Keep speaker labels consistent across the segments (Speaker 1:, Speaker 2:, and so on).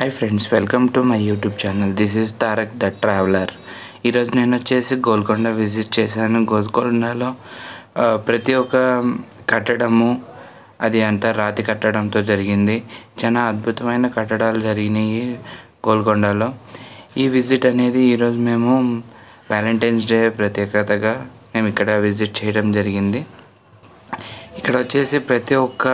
Speaker 1: hi friends welcome to my YouTube channel this is Tarak the traveller ఈరోజు నేను వచ్చేసి Golconda visit చేశాను గోల్కొండలో ఆ, ప్రతి ఒక్క కట్టడము అది అంతా రాతి కట్టడంతో జరిగింది చాలా అద్భుతమైన కట్టడాలు జరిగినాయి గోల్కొండలో ఈ విజిట్ అనేది ఈరోజు మేము వ్యాలంటైన్స్ డే ప్రత్యేకతగా మేము ఇక్కడ విజిట్ చేయడం జరిగింది ఇక్కడ వచ్చేసి ప్రతి ఒక్క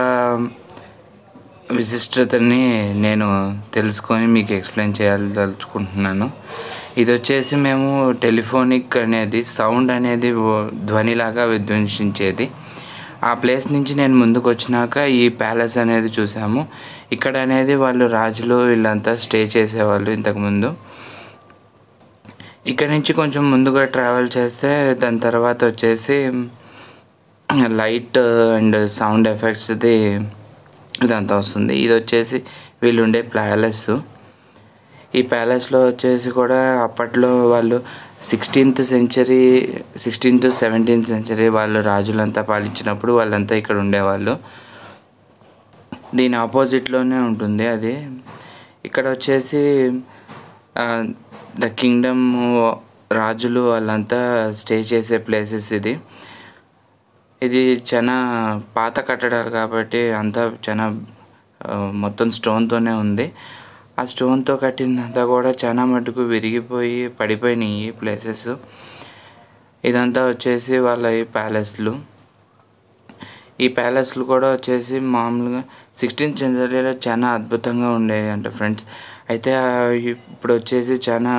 Speaker 1: విశిష్టతని నేను తెలుసుకొని మీకు ఎక్స్ప్లెయిన్ చేయాలదలుచుకుంటున్నాను ఇది వచ్చేసి మేము టెలిఫోనిక్ అనేది సౌండ్ అనేది ఓ- ధ్వనిలాగా విధ్వంసించేది ఆ ప్లేస్ నుంచి నేను ముందుకు వచ్చినాక ఈ ప్యాలెస్ అనేది చూసాము ఇక్కడ అనేది వాళ్ళు రాజులు వీళ్ళంతా స్టే చేసేవాళ్ళు ఇంతకుముందు ఇక్కడ నుంచి కొంచెం ముందుగా ట్రావెల్ చేస్తే దాని తర్వాత వచ్చేసి లైట్ అండ్ సౌండ్ ఎఫెక్ట్స్ది ఇదంతా వస్తుంది ఇది వచ్చేసి వీళ్ళు ఉండే ప్యాలెస్ ఈ ప్యాలెస్లో వచ్చేసి కూడా అప్పట్లో వాళ్ళు sixteenth century sixteenth seventeenth century వాళ్ళు రాజులంతా పాలించినప్పుడు వాళ్ళంతా ఇక్కడ ఉండేవాళ్ళు దీని ఆపోజిట్లోనే ఉంటుంది అది ఇక్కడ వచ్చేసి ద కింగ్డమ్ రాజులు వాళ్ళంతా స్టే చేసే ప్లేసెస్ ఇది ఇది చాలా పాత కట్టడాలు కాబట్టి అంతా చాలా ఆ, మొత్తం స్టోన్తోనే ఉంది ఆ స్టోన్తో కట్టిందంతా కూడా చాలా మటుకు విరిగిపోయి పడిపోయినాయి ప్లేసెస్ ఇదంతా వచ్చేసి వాళ్ళ ఈ ప్యాలెస్లు ఈ ప్యాలెస్లు కూడా వచ్చేసి మామూలుగా సిక్స్టీన్త్ సెంచరీలో చాలా అద్భుతంగా ఉండేవి అంట ఫ్రెండ్స్ అయితే ఆ ఇప్పుడు వచ్చేసి చాలా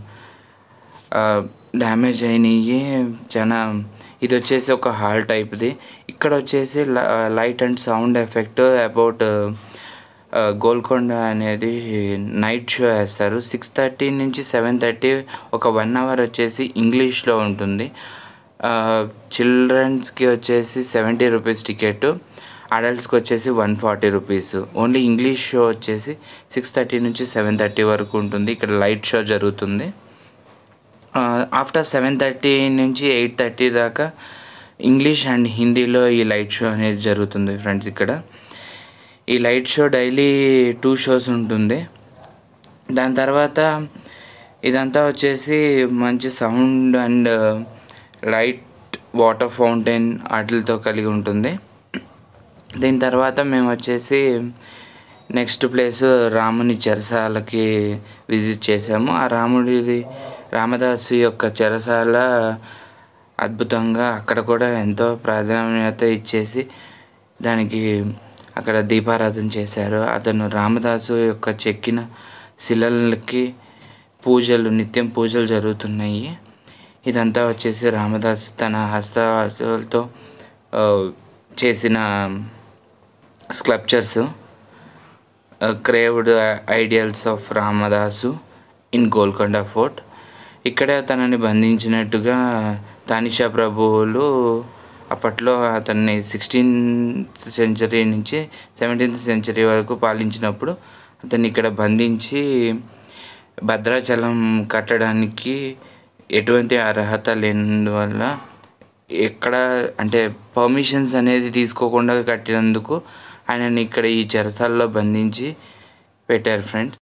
Speaker 1: డ్యామేజ్ అయినాయి చాలా ఇది వచ్చేసి ఒక హాల్ టైప్ది ఇక్కడ వచ్చేసి light and sound effect about Golconda అనేది నైట్ షో వేస్తారు సిక్స్ థర్టీ నుంచి సెవెన్ థర్టీ ఒక వన్ అవర్ వచ్చేసి ఇంగ్లీష్లో ఉంటుంది చిల్డ్రన్స్కి వచ్చేసి సెవెంటీ రూపీస్ టికెట్ అడల్ట్స్కి వచ్చేసి one forty rupees only English show వచ్చేసి సిక్స్ థర్టీ నుంచి సెవెన్ థర్టీ వరకు ఉంటుంది ఇక్కడ లైట్ షో జరుగుతుంది ఆఫ్టర్ సెవెన్ థర్టీ నుంచి ఎయిట్ థర్టీ దాకా ఇంగ్లీష్ అండ్ హిందీలో ఈ లైట్ షో అనేది జరుగుతుంది ఫ్రెండ్స్ ఇక్కడ ఈ light show daily two shows ఉంటుంది దాని తర్వాత ఇదంతా వచ్చేసి మంచి sound and light water fountain వాటితో కలిగి ఉంటుంది దీని తర్వాత మేము వచ్చేసి నెక్స్ట్ ప్లేస్ రాముని చెరసాలకి విజిట్ చేసాము ఆ రాముడిది రామదాసు యొక్క చెరసాల అద్భుతంగా అక్కడ కూడా ఎంతో ప్రాధాన్యత ఇచ్చేసి దానికి అక్కడ దీపారాధన చేశారు అతను రామదాసు యొక్క చెక్కిన శిలలకి పూజలు నిత్యం పూజలు జరుగుతున్నాయి ఇదంతా వచ్చేసి రామదాసు తన హస్తవాసులతో ఆ, చేసిన sculptures carved ideals of Ramadasu in Golconda fort ఇక్కడే తనని బంధించినట్టుగా తానిషా ప్రభువులు అప్పట్లో అతన్ని సిక్స్టీన్త్ సెంచరీ నుంచి సెవెంటీన్త్ సెంచరీ వరకు పాలించినప్పుడు అతన్ని ఇక్కడ బంధించి భద్రాచలం కట్టడానికి ఎటువంటి అర్హత లేనందువల్ల ఎక్కడ అంటే పర్మిషన్స్ అనేది తీసుకోకుండా కట్టినందుకు ఆయనని ఇక్కడ ఈ చెరసాల్లో బంధించి పెట్టారు ఫ్రెండ్స్